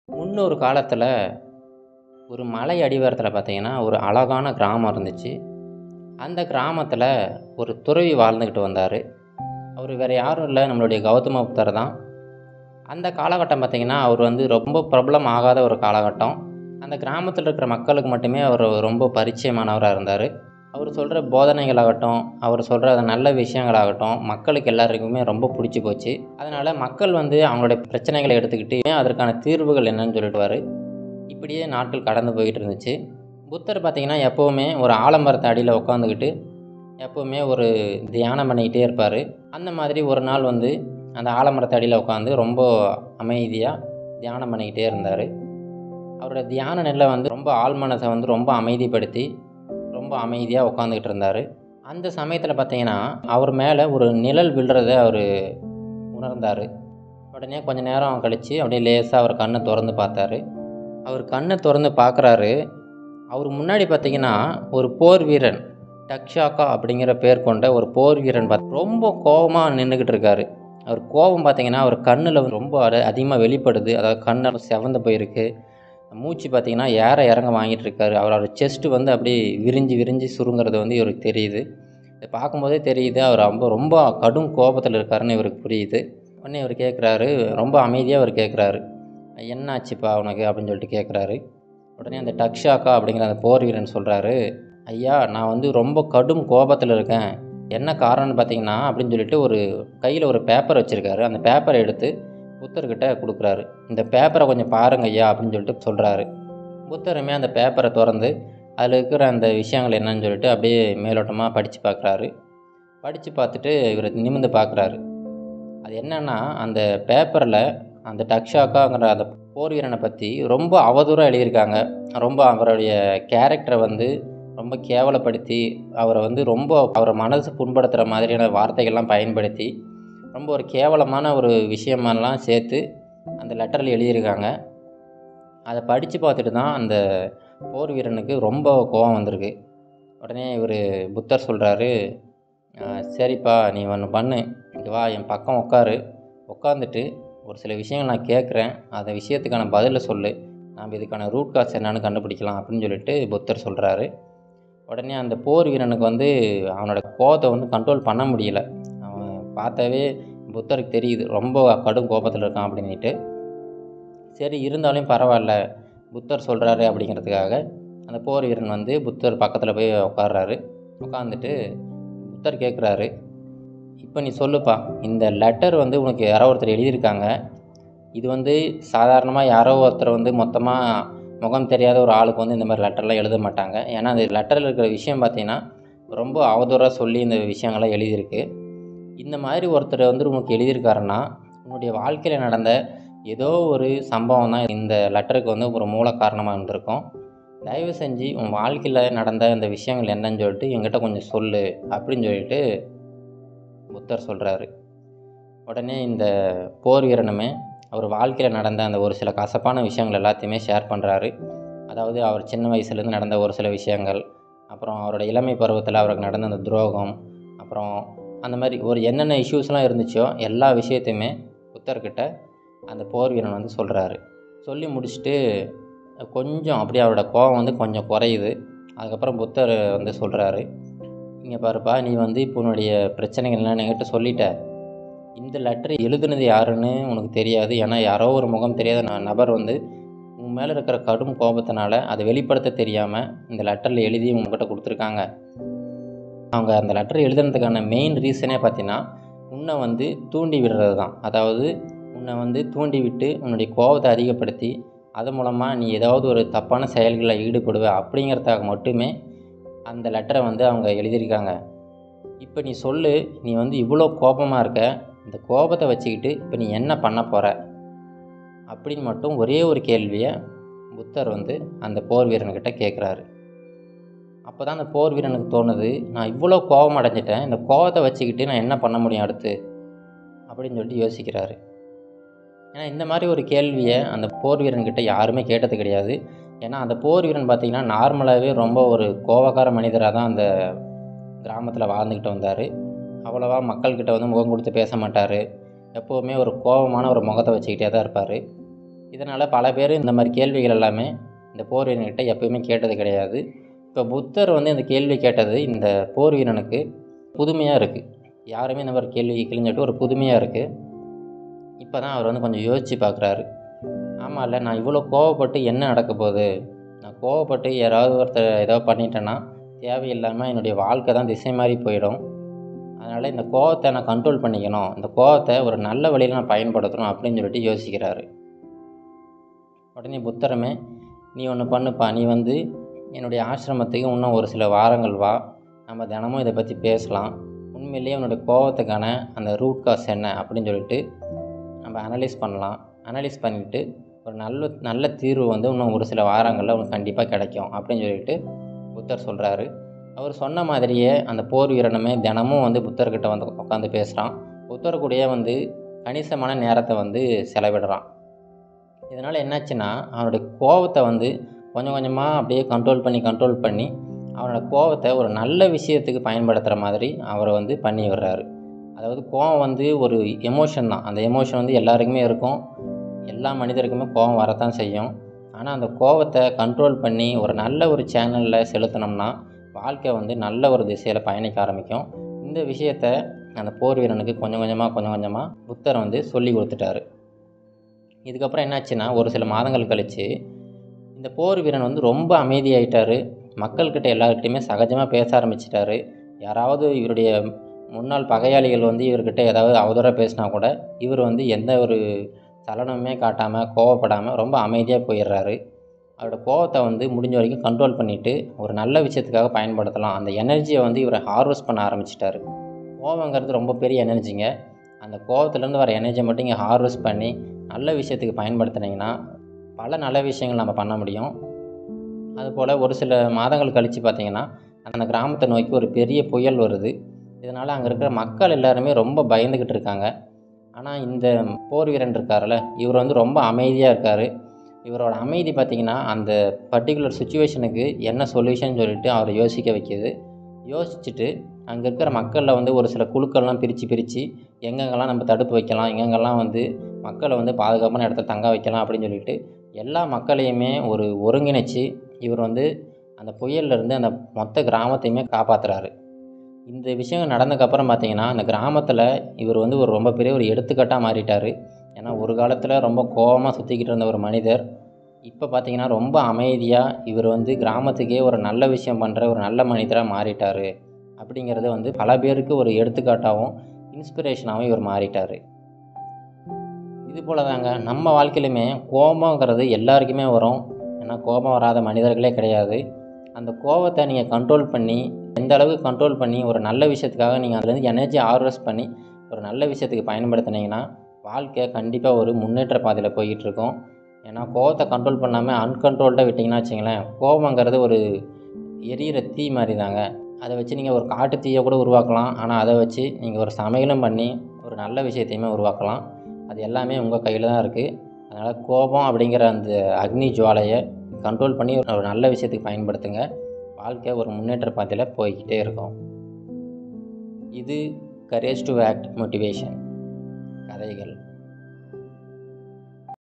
முன்னொரு காலத்தில் ஒரு மலை அடிவாரத்தில் பார்த்தீங்கன்னா ஒரு அழகான கிராமம் இருந்துச்சு அந்த கிராமத்தில் ஒரு துறவி வாழ்ந்துக்கிட்டு வந்தார் அவர் வேறு யாரும் இல்லை நம்மளுடைய கௌதம புத்தர் தான் அந்த காலகட்டம் பார்த்திங்கன்னா அவர் வந்து ரொம்ப பிரபலம் ஆகாத ஒரு காலகட்டம் அந்த கிராமத்தில் இருக்கிற மக்களுக்கு மட்டுமே அவர் ரொம்ப பரிச்சயமானவராக இருந்தார் அவர் சொல்கிற போதனைகளாகட்டும் அவர் சொல்கிற நல்ல விஷயங்களாகட்டும் மக்களுக்கு எல்லாருக்குமே ரொம்ப பிடிச்சி போச்சு அதனால் மக்கள் வந்து அவங்களுடைய பிரச்சனைகளை எடுத்துக்கிட்டு அதற்கான தீர்வுகள் என்னன்னு சொல்லிடுவார் இப்படியே நாட்கள் கடந்து போயிட்டு இருந்துச்சு புத்தர் பார்த்திங்கன்னா எப்போவுமே ஒரு ஆலமரத்து அடியில் உட்காந்துக்கிட்டு எப்போவுமே ஒரு தியானம் பண்ணிக்கிட்டே இருப்பார் அந்த மாதிரி ஒரு நாள் வந்து அந்த ஆலமரத்து அடியில் உட்காந்து ரொம்ப அமைதியாக தியானம் பண்ணிக்கிட்டே இருந்தார் அவரோட தியான நிலை வந்து ரொம்ப ஆழ்மனசை வந்து ரொம்ப அமைதிப்படுத்தி ரொம்ப அமைதியாக உட்காந்துக்கிட்டு இருந்தார் அந்த சமயத்தில் பார்த்தீங்கன்னா அவர் மேலே ஒரு நிழல் விழுறத அவர் உணர்ந்தார் உடனே கொஞ்ச நேரம் கழித்து அப்படியே லேசாக அவர் கண்ணை திறந்து பார்த்தாரு அவர் கண்ணை திறந்து பார்க்குறாரு அவர் முன்னாடி பார்த்தீங்கன்னா ஒரு போர் வீரன் டக்ஷாக்கா அப்படிங்கிற பேர் கொண்ட ஒரு போர் வீரன் பார்த்து ரொம்ப கோபமாக நின்றுக்கிட்டு இருக்காரு அவர் கோபம் பார்த்தீங்கன்னா அவர் கண்ணில் ரொம்ப அதிகமாக வெளிப்படுது அதாவது கண்ணை செவந்து போயிருக்கு மூச்சு பார்த்தீங்கன்னா ஏற இறங்க வாங்கிட்டு இருக்காரு அவரோட செஸ்ட்டு வந்து அப்படியே விரிஞ்சு விரிஞ்சு சுருங்கிறது வந்து இவருக்கு தெரியுது இதை பார்க்கும்போதே தெரியுது அவர் ரொம்ப ரொம்ப கடும் கோபத்தில் இருக்காருன்னு இவருக்கு புரியுது உடனே இவர் கேட்குறாரு ரொம்ப அமைதியாக அவர் கேட்குறாரு என்னாச்சுப்பா உனக்கு அப்படின்னு சொல்லிட்டு கேட்குறாரு உடனே அந்த டக்ஷாக்கா அப்படிங்கிற அந்த போர் வீரன் சொல்கிறாரு ஐயா நான் வந்து ரொம்ப கடும் கோபத்தில் இருக்கேன் என்ன காரணம்னு பார்த்தீங்கன்னா அப்படின்னு சொல்லிட்டு ஒரு கையில் ஒரு பேப்பர் வச்சுருக்காரு அந்த பேப்பரை எடுத்து புத்தர்கிட்ட கொடுக்குறாரு இந்த பேப்பரை கொஞ்சம் பாருங்க ஐயா அப்படின்னு சொல்லிட்டு சொல்கிறாரு புத்தருமே அந்த பேப்பரை திறந்து அதில் இருக்கிற அந்த விஷயங்கள் என்னன்னு சொல்லிட்டு அப்படியே மேலோட்டமாக படித்து பார்க்குறாரு படித்து பார்த்துட்டு இவர் நிமிந்து பார்க்குறாரு அது என்னென்னா அந்த பேப்பரில் அந்த டக்ஷாக்காங்கிற அந்த போர் வீரனை பற்றி ரொம்ப அவதூறாக எழுதியிருக்காங்க ரொம்ப அவருடைய கேரக்டரை வந்து ரொம்ப கேவலப்படுத்தி அவரை வந்து ரொம்ப அவரை மனசு புண்படுத்துகிற மாதிரியான வார்த்தைகள்லாம் பயன்படுத்தி ரொம்ப ஒரு கேவலமான ஒரு விஷயமெல்லாம் சேர்த்து அந்த லெட்டரில் எழுதியிருக்காங்க அதை படித்து பார்த்துட்டு தான் அந்த போர் வீரனுக்கு ரொம்ப கோபம் வந்திருக்கு உடனே இவர் புத்தர் சொல்கிறாரு சரிப்பா நீ ஒன்று பண்ணு இங்கே வா என் பக்கம் உட்காரு உட்காந்துட்டு ஒரு சில விஷயங்கள் நான் கேட்குறேன் அந்த விஷயத்துக்கான பதிலை சொல்லு நாம் இதுக்கான ரூட் காஸ் என்னன்னு கண்டுபிடிக்கலாம் அப்படின்னு சொல்லிட்டு புத்தர் சொல்கிறாரு உடனே அந்த போர் வீரனுக்கு வந்து அவனோட கோபத்தை வந்து கண்ட்ரோல் பண்ண முடியல அவன் பார்த்தாவே புத்தருக்கு தெரியுது ரொம்ப கடும் கோபத்தில் இருக்கான் அப்படின்ட்டு சரி இருந்தாலும் பரவாயில்ல புத்தர் சொல்கிறாரு அப்படிங்கிறதுக்காக அந்த போர் வீரன் வந்து புத்தர் பக்கத்தில் போய் உட்காடுறாரு உட்காந்துட்டு புத்தர் கேட்குறாரு இப்போ நீ சொல்லுப்பா இந்த லெட்டர் வந்து உனக்கு யாரோ ஒருத்தர் எழுதியிருக்காங்க இது வந்து சாதாரணமாக யாரோ ஒருத்தர் வந்து மொத்தமாக முகம் தெரியாத ஒரு ஆளுக்கு வந்து இந்த மாதிரி லெட்டர்லாம் எழுத மாட்டாங்க ஏன்னா அந்த லெட்டரில் இருக்கிற விஷயம் பார்த்தீங்கன்னா ரொம்ப அவதூறாக சொல்லி இந்த விஷயங்கள்லாம் எழுதியிருக்கு இந்த மாதிரி ஒருத்தர் வந்து உனக்கு எழுதியிருக்காருன்னா உன்னுடைய வாழ்க்கையில் நடந்த ஏதோ ஒரு சம்பவம் தான் இந்த லெட்டருக்கு வந்து ஒரு மூல காரணமாக இருந்திருக்கும் தயவு செஞ்சு உன் வாழ்க்கையில் நடந்த அந்த விஷயங்கள் என்னன்னு சொல்லிட்டு என்கிட்ட கொஞ்சம் சொல்லு அப்படின்னு சொல்லிட்டு புத்தர் சொல்கிறாரு உடனே இந்த போர் வீரனுமே அவர் வாழ்க்கையில் நடந்த அந்த ஒரு சில கசப்பான விஷயங்கள் எல்லாத்தையுமே ஷேர் பண்ணுறாரு அதாவது அவர் சின்ன வயசுலேருந்து நடந்த ஒரு சில விஷயங்கள் அப்புறம் அவரோட இளமை பருவத்தில் அவருக்கு நடந்த அந்த துரோகம் அப்புறம் அந்த மாதிரி ஒரு என்னென்ன இஷ்யூஸ்லாம் இருந்துச்சோ எல்லா விஷயத்தையுமே புத்தர்கிட்ட அந்த போர் வீரன் வந்து சொல்கிறாரு சொல்லி முடிச்சுட்டு கொஞ்சம் அப்படியே அவரோட கோபம் வந்து கொஞ்சம் குறையுது அதுக்கப்புறம் புத்தர் வந்து சொல்கிறாரு இங்கே பாருப்பா நீ வந்து இப்போ உன்னுடைய பிரச்சனைகள்லாம் என்கிட்ட சொல்லிட்ட இந்த லெட்டர் எழுதுனது யாருன்னு உனக்கு தெரியாது ஏன்னா யாரோ ஒரு முகம் தெரியாத நபர் வந்து உன் மேலே இருக்கிற கடும் கோபத்தினால அதை வெளிப்படுத்த தெரியாமல் இந்த லெட்டரில் எழுதி உங்ககிட்ட கொடுத்துருக்காங்க அவங்க அந்த லெட்டர் எழுதுனதுக்கான மெயின் ரீசனே பார்த்தீங்கன்னா உன்னை வந்து தூண்டி விடுறது தான் அதாவது உன்னை வந்து தூண்டி விட்டு உன்னுடைய கோபத்தை அதிகப்படுத்தி அது மூலமாக நீ ஏதாவது ஒரு தப்பான செயல்களில் ஈடுபடுவ அப்படிங்கிறதுக்காக மட்டுமே அந்த லெட்டரை வந்து அவங்க எழுதியிருக்காங்க இப்போ நீ சொல்லு நீ வந்து இவ்வளோ கோபமாக இருக்க இந்த கோபத்தை வச்சுக்கிட்டு இப்போ நீ என்ன பண்ண போகிற அப்படின்னு மட்டும் ஒரே ஒரு கேள்வியை புத்தர் வந்து அந்த போர் வீரன்கிட்ட கேட்குறாரு அப்போ தான் அந்த போர் வீரனுக்கு தோணுது நான் இவ்வளோ கோபம் அடைஞ்சிட்டேன் இந்த கோபத்தை வச்சுக்கிட்டு நான் என்ன பண்ண முடியும் அடுத்து அப்படின்னு சொல்லிட்டு யோசிக்கிறாரு ஏன்னா இந்த மாதிரி ஒரு கேள்வியை அந்த போர் வீரன்கிட்ட யாருமே கேட்டது கிடையாது ஏன்னா அந்த போர் வீரன் பார்த்திங்கன்னா நார்மலாகவே ரொம்ப ஒரு கோபக்கார மனிதராக தான் அந்த கிராமத்தில் வாழ்ந்துக்கிட்டு வந்தார் அவ்வளோவா மக்கள்கிட்ட வந்து முகம் கொடுத்து பேச மாட்டார் எப்போவுமே ஒரு கோபமான ஒரு முகத்தை வச்சுக்கிட்டே தான் இருப்பார் இதனால் பல பேர் இந்த மாதிரி கேள்விகள் எல்லாமே இந்த போர் வீரன்கிட்ட எப்பயுமே கேட்டது கிடையாது இப்போ புத்தர் வந்து இந்த கேள்வி கேட்டது இந்த போர் வீரனுக்கு புதுமையாக இருக்குது யாருமே இந்த மாதிரி கேள்வி கிழிஞ்சிட்டு ஒரு புதுமையாக இருக்குது இப்போ தான் அவர் வந்து கொஞ்சம் யோசித்து பார்க்குறாரு ஆமாம் இல்லை நான் இவ்வளோ கோவப்பட்டு என்ன நடக்க போகுது நான் கோவப்பட்டு யாராவது ஒருத்தர் ஏதோ பண்ணிட்டேன்னா தேவையில்லாமல் என்னுடைய வாழ்க்கை தான் திசை மாறி போயிடும் அதனால் இந்த கோவத்தை நான் கண்ட்ரோல் பண்ணிக்கணும் இந்த கோவத்தை ஒரு நல்ல வழியில் நான் பயன்படுத்தணும் அப்படின்னு சொல்லிட்டு யோசிக்கிறாரு உடனே புத்தரமே நீ ஒன்று பண்ணுப்பா நீ வந்து என்னுடைய ஆசிரமத்துக்கு இன்னும் ஒரு சில வாரங்கள் வா நம்ம தினமும் இதை பற்றி பேசலாம் உண்மையிலேயே உன்னுடைய கோவத்துக்கான அந்த ரூட் காஸ் என்ன அப்படின்னு சொல்லிட்டு நம்ம அனலைஸ் பண்ணலாம் அனலைஸ் பண்ணிவிட்டு ஒரு நல்ல நல்ல தீர்வு வந்து இன்னும் ஒரு சில வாரங்களில் உனக்கு கண்டிப்பாக கிடைக்கும் அப்படின்னு சொல்லிட்டு புத்தர் சொல்கிறாரு அவர் சொன்ன மாதிரியே அந்த போர் வீரனுமே தினமும் வந்து புத்தர்கிட்ட வந்து உட்காந்து பேசுகிறான் புத்தர் கூடயே வந்து கணிசமான நேரத்தை வந்து செலவிடுறான் இதனால் என்னாச்சுன்னா அவனுடைய கோபத்தை வந்து கொஞ்சம் கொஞ்சமாக அப்படியே கண்ட்ரோல் பண்ணி கண்ட்ரோல் பண்ணி அவனோட கோபத்தை ஒரு நல்ல விஷயத்துக்கு பயன்படுத்துகிற மாதிரி அவரை வந்து பண்ணி விடுறாரு அதாவது கோபம் வந்து ஒரு எமோஷன் தான் அந்த எமோஷன் வந்து எல்லாருக்குமே இருக்கும் எல்லா மனிதருக்குமே கோபம் வரத்தான் செய்யும் ஆனால் அந்த கோபத்தை கண்ட்ரோல் பண்ணி ஒரு நல்ல ஒரு சேனலில் செலுத்தினோம்னா வாழ்க்கை வந்து நல்ல ஒரு திசையில் பயணிக்க ஆரம்பிக்கும் இந்த விஷயத்த அந்த போர் வீரனுக்கு கொஞ்சம் கொஞ்சமாக கொஞ்சம் கொஞ்சமாக புத்தர் வந்து சொல்லி கொடுத்துட்டாரு இதுக்கப்புறம் என்னாச்சுன்னா ஒரு சில மாதங்கள் கழித்து இந்த போர் வீரன் வந்து ரொம்ப அமைதியாயிட்டார் மக்கள்கிட்ட எல்லாருக்கிட்டையுமே சகஜமாக பேச ஆரம்பிச்சிட்டாரு யாராவது இவருடைய முன்னாள் பகையாளிகள் வந்து இவர்கிட்ட ஏதாவது அவதூறாக பேசினா கூட இவர் வந்து எந்த ஒரு சலனமுமே காட்டாமல் கோவப்படாமல் ரொம்ப அமைதியாக போயிடுறாரு அவரோட கோவத்தை வந்து முடிஞ்ச வரைக்கும் கண்ட்ரோல் பண்ணிவிட்டு ஒரு நல்ல விஷயத்துக்காக பயன்படுத்தலாம் அந்த எனர்ஜியை வந்து இவரை ஹார்வெஸ்ட் பண்ண ஆரம்பிச்சிட்டாரு கோவங்கிறது ரொம்ப பெரிய எனர்ஜிங்க அந்த கோவத்துலேருந்து வர எனர்ஜியை மட்டும் இங்கே ஹார்வெஸ்ட் பண்ணி நல்ல விஷயத்துக்கு பயன்படுத்துனீங்கன்னா பல நல்ல விஷயங்கள் நம்ம பண்ண முடியும் அதுபோல் ஒரு சில மாதங்கள் கழித்து பார்த்திங்கன்னா அந்த கிராமத்தை நோக்கி ஒரு பெரிய புயல் வருது இதனால் அங்கே இருக்கிற மக்கள் எல்லாருமே ரொம்ப பயந்துக்கிட்டு இருக்காங்க ஆனால் இந்த போர் வீரன் இருக்கார்ல இவர் வந்து ரொம்ப அமைதியாக இருக்கார் இவரோட அமைதி பார்த்திங்கன்னா அந்த பர்டிகுலர் சுச்சுவேஷனுக்கு என்ன சொல்யூஷன் சொல்லிட்டு அவரை யோசிக்க வைக்கிது யோசிச்சுட்டு அங்கே இருக்கிற மக்களில் வந்து ஒரு சில குழுக்கள்லாம் பிரித்து பிரித்து எங்கெங்கெல்லாம் நம்ம தடுப்பு வைக்கலாம் எங்கெங்கெல்லாம் வந்து மக்களை வந்து பாதுகாப்பான இடத்துல தங்க வைக்கலாம் அப்படின்னு சொல்லிட்டு எல்லா மக்களையுமே ஒரு ஒருங்கிணைச்சு இவர் வந்து அந்த புயல்லேருந்து அந்த மொத்த கிராமத்தையுமே காப்பாற்றுறாரு இந்த விஷயம் நடந்ததுக்கப்புறம் பார்த்தீங்கன்னா அந்த கிராமத்தில் இவர் வந்து ஒரு ரொம்ப பெரிய ஒரு எடுத்துக்காட்டாக மாறிட்டார் ஏன்னா ஒரு காலத்தில் ரொம்ப கோபமாக சுற்றிக்கிட்டு இருந்த ஒரு மனிதர் இப்போ பார்த்தீங்கன்னா ரொம்ப அமைதியாக இவர் வந்து கிராமத்துக்கே ஒரு நல்ல விஷயம் பண்ணுற ஒரு நல்ல மனிதராக மாறிட்டார் அப்படிங்கிறது வந்து பல பேருக்கு ஒரு எடுத்துக்காட்டாகவும் இன்ஸ்பிரேஷனாகவும் இவர் மாறிட்டார் இது போல் தாங்க நம்ம வாழ்க்கையிலுமே கோபங்கிறது எல்லாருக்குமே வரும் ஏன்னா கோபம் வராத மனிதர்களே கிடையாது அந்த கோபத்தை நீங்கள் கண்ட்ரோல் பண்ணி எந்த அளவுக்கு கண்ட்ரோல் பண்ணி ஒரு நல்ல விஷயத்துக்காக நீங்கள் அதுலேருந்து எனர்ஜி ஹார்வெஸ்ட் பண்ணி ஒரு நல்ல விஷயத்துக்கு பயன்படுத்தினீங்கன்னா வாழ்க்கை கண்டிப்பாக ஒரு முன்னேற்ற பாதையில் போய்கிட்டு இருக்கும் ஏன்னா கோபத்தை கண்ட்ரோல் பண்ணாமல் அன்கண்ட்ரோல்டாக விட்டிங்கன்னா வச்சிங்களேன் கோபங்கிறது ஒரு எரியிற தீ மாதிரி தாங்க அதை வச்சு நீங்கள் ஒரு காட்டு தீயை கூட உருவாக்கலாம் ஆனால் அதை வச்சு நீங்கள் ஒரு சமையலும் பண்ணி ஒரு நல்ல விஷயத்தையுமே உருவாக்கலாம் அது எல்லாமே உங்கள் கையில் தான் இருக்குது அதனால் கோபம் அப்படிங்கிற அந்த அக்னி ஜுவாலையை கண்ட்ரோல் பண்ணி ஒரு நல்ல விஷயத்துக்கு பயன்படுத்துங்க வாழ்க்கை ஒரு முன்னேற்ற பாதையில் போய்கிட்டே இருக்கும் இது கரேஜ் டு ஆக்ட் மோட்டிவேஷன் கதைகள்